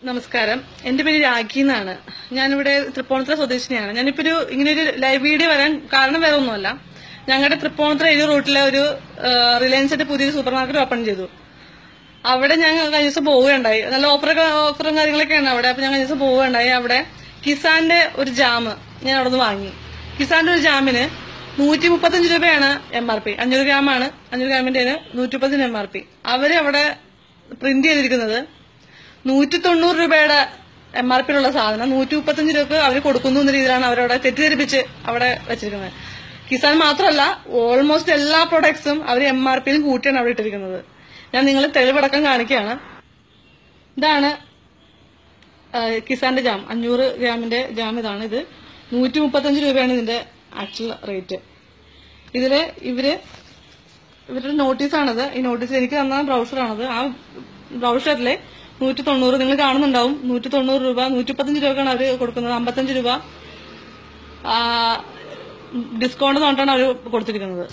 നമസ്കാരം എന്റെ പേര് രാഖി എന്നാണ് ഞാനിവിടെ തൃപ്പൂണിത്തുറ സ്വദേശിനിയാണ് ഞാനിപ്പോ ഒരു ഇങ്ങനെ ഒരു ലൈവ് വീഡിയോ വരാൻ കാരണം വേറെ ഒന്നുമല്ല ഞങ്ങളുടെ തൃപ്പൂണിത്തുറ ഏരിയ റൂട്ടിലെ ഒരു റിലയൻസിന്റെ പുതിയൊരു സൂപ്പർ മാർക്കറ്റ് ഓപ്പൺ ചെയ്തു അവിടെ ഞാൻ കഴിഞ്ഞ ദിവസം പോവുകയുണ്ടായി നല്ല ഓഫറൊക്കെ ഓഫറും കാര്യങ്ങളൊക്കെയാണ് അവിടെ അപ്പൊ ഞാൻ കഴിഞ്ഞ ദിവസം പോവുകയുണ്ടായി അവിടെ കിസാന്റെ ഒരു ജാമ് ഞാൻ അവിടെ നിന്ന് വാങ്ങി കിസാന്റെ ഒരു ജാമിന് നൂറ്റി മുപ്പത്തഞ്ച് രൂപയാണ് എം ആർ പി അഞ്ഞൂറ് ഗ്രാമാണ് അഞ്ഞൂറ് ഗ്രാമിന്റെ നൂറ്റി മുപ്പത്തഞ്ച് എം ആർ പി അവര് അവിടെ പ്രിന്റ് ചെയ്തിരിക്കുന്നത് നൂറ്റി തൊണ്ണൂറ് രൂപയുടെ എം ആർ പിയിലുള്ള സാധനം നൂറ്റി മുപ്പത്തഞ്ച് രൂപക്ക് അവർ കൊടുക്കുന്നു എന്ന രീതിയിലാണ് അവരവിടെ തെറ്റിദ്ധരിപ്പിച്ച് അവിടെ വെച്ചിരിക്കുന്നത് കിസാൻ മാത്രമല്ല ഓൾമോസ്റ്റ് എല്ലാ പ്രൊഡക്ട്സും അവർ എം ആർ പിയിലും കൂട്ടിയാണ് അവിടെ ഇട്ടിരിക്കുന്നത് ഞാൻ നിങ്ങൾ തെളിവടക്കം കാണിക്കുകയാണ് ഇതാണ് ആ, കിസാന്റെ ജാം അഞ്ഞൂറ് ഗ്രാമിന്റെ ജാം ഇതാണ് ഇത് നൂറ്റി മുപ്പത്തഞ്ച് രൂപയാണ് ഇതിന്റെ ആക്ച്വൽ റേറ്റ് ഇതില് ഇവര് ഇവരുടെ നോട്ടീസാണിത് ഈ നോട്ടീസിൽ എനിക്ക് തന്ന ബ്രൗഷറാണത് ആ ബ്രൗഷറിലെ നൂറ്റി തൊണ്ണൂറ് നിങ്ങൾ കാണുന്നുണ്ടാവും നൂറ്റി തൊണ്ണൂറ് രൂപ നൂറ്റി മുപ്പത്തഞ്ച് രൂപക്കാണ് അവർ കൊടുക്കുന്നത് അമ്പത്തഞ്ച് രൂപ ആ, ഡിസ്കൗണ്ട് എന്ന് പറഞ്ഞിട്ടാണ് അവർ കൊടുത്തിരിക്കുന്നത്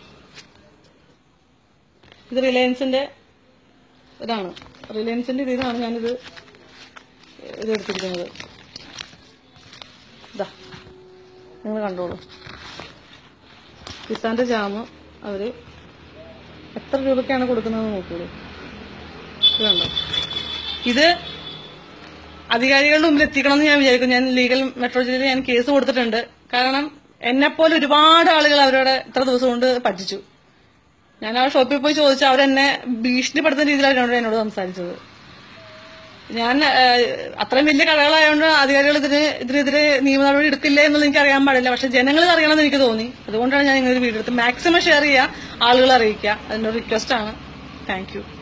ഇത് റിലയൻസിന്റെ ഇതാണ് റിലയൻസിന്റെ ഇതിലാണ് ഞാനിത് ഇത് എടുത്തിരിക്കുന്നത് ഇതാ നിങ്ങൾ കണ്ടോളൂ കിസാന്റെ ജാമ് അവര് എത്ര രൂപയ്ക്കാണ് കൊടുക്കുന്നത് നോക്കോളൂ ഇത് കണ്ടോ ഇത് അധികാരികളുടെ മുമ്പിൽ എത്തിക്കണം എന്ന് ഞാൻ വിചാരിക്കും ഞാൻ ലീഗൽ മെട്രോ ജില്ലയിൽ ഞാൻ കേസ് കൊടുത്തിട്ടുണ്ട് കാരണം എന്നെപ്പോലെ ഒരുപാട് ആളുകൾ അവരോട് ഇത്ര ദിവസം കൊണ്ട് പറ്റിച്ചു ഞാൻ ആ ഷോപ്പിൽ പോയി ചോദിച്ചു അവരെന്നെ ഭീഷണിപ്പെടുത്തുന്ന രീതിയിലാണ് എന്നോട് സംസാരിച്ചത് ഞാൻ ഏഹ്, അത്രയും വലിയ കടകളായതുകൊണ്ട് അധികാരികൾ ഇതിന് ഇതിനെതിരെ നിയമ നടപടി എടുക്കില്ല എന്നുള്ളത് എനിക്ക് അറിയാൻ പാടില്ല പക്ഷെ ജനങ്ങൾ ഇത് അറിയണമെന്ന് എനിക്ക് തോന്നി അതുകൊണ്ടാണ് ഞാൻ ഇങ്ങനെ ഒരു വീഡിയോ എടുത്ത് മാക്സിമം ഷെയർ ചെയ്യുക ആളുകളെ അറിയിക്കുക അതിന്റെ റിക്വസ്റ്റ് ആണ് താങ്ക് യു